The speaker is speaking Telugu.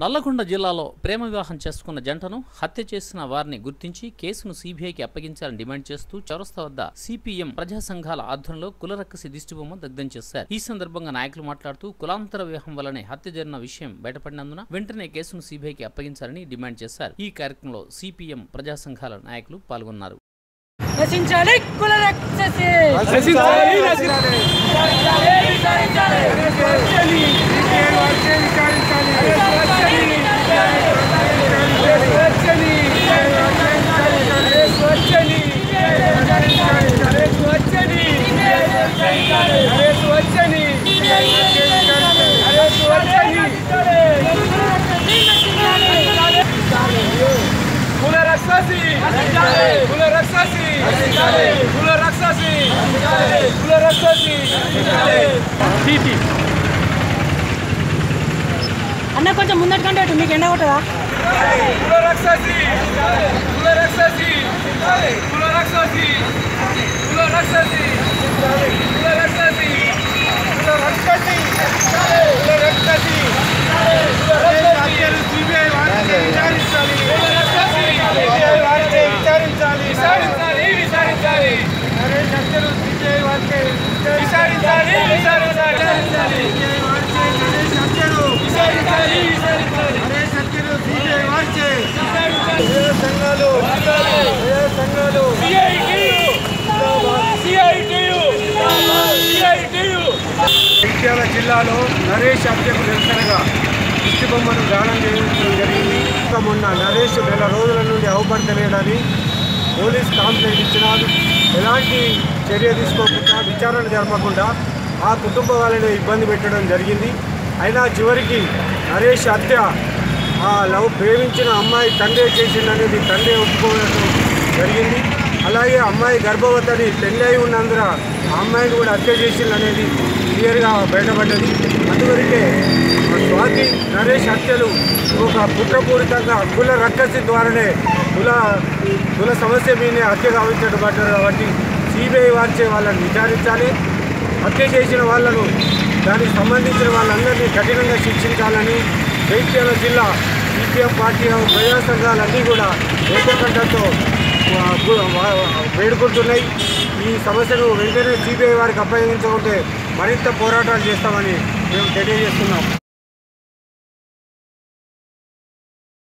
నల్లగొండ జిల్లాలో ప్రేమ వివాహం చేసుకున్న జంటను హత్య చేసిన వారిని గుర్తించి కేసును సీబీఐకి అప్పగించాలని డిమాండ్ చేస్తూ చౌరస్తా వద్ద సిపిఎం ప్రజా సంఘాల ఆధ్వర్యంలో కులరక్కసి దిష్టిబొమ్మ దగ్ధం చేశారు ఈ సందర్భంగా నాయకులు మాట్లాడుతూ కులాంతర వివాహం వల్లనే హత్య జరిగిన విషయం బయటపడినందున వెంటనే కేసును సీబీఐకి అప్పగించాలని డిమాండ్ చేశారు ఈ కార్యక్రమంలో సిపిఎం ప్రజా సంఘాల నాయకులు పాల్గొన్నారు నశించాలి కుల రక్షసి నశించాలి, నశించాలి. కుల రక్షసి కుల రక్షసి కుల రక్షసి కుల రక్షసి అన్న కొంచెం ముందటి కంటే అటు మీకు ఎండ కొట్టదా కుల రక్షసి కుల రక్షసి కుల రక్షసి కుల రక్షసి కుల రక్షసి కుల రక్షసి కుల రక్షసి విచారించాలి విచారించాలి విచారించాలి విచారించాలి విచారించాలి విచారించాలి విచారించాలి జగిత్యాల జిల్లాలో నరేష్ హత్యకు నిరసనగా దిష్టి బొమ్మను దానం చేయడం జరిగింది ఇంకా మొన్న నరేష్ నెల రోజుల నుండి అవపడతలేడని పోలీస్ కంప్లైంట్ ఇచ్చినారు ఎలాంటి చర్య తీసుకోకుండా విచారణ జరపకుండా ఆ కుటుంబ వాళ్ళని ఇబ్బంది పెట్టడం జరిగింది అయినా చివరికి నరేష్ హత్య ఆ లవ్ ప్రేమించిన అమ్మాయి తండ్రి చేసిందనేది తండ్రి ఒప్పుకోవడం జరిగింది అలాగే అమ్మాయి గర్భవతిని పెళ్ళి అయి ఉన్నందున ఆ అమ్మాయిని కూడా హత్య చేసిందనేది క్లియర్గా బయటపడ్డది అందువరకే ఆ స్వాతి నరేష్ హత్యలు ఒక కుట్రపూరితంగా కుల రక్కసి ద్వారానే కుల కుల సమస్య మీదే హత్య గావించడం పడ్డారు కాబట్టి సిబిఐ వారిచే వాళ్ళని విచారించాలి హత్య చేసిన వాళ్ళను దానికి సంబంధించిన వాళ్ళందరినీ కఠినంగా శిక్షించాలని జైత్యాల జిల్లా సిపిఎం పార్టీ ప్రజా సంఘాలన్నీ కూడా ఏకకంఠంతో ఆ, గు- వా- వేడుకుంటున్నాయి ఈ సమస్యను వెంటనే సిబిఐ వారికి అప్పగించకుంటే మరింత పోరాటాలు చేస్తామని మేము తెలియజేస్తున్నాం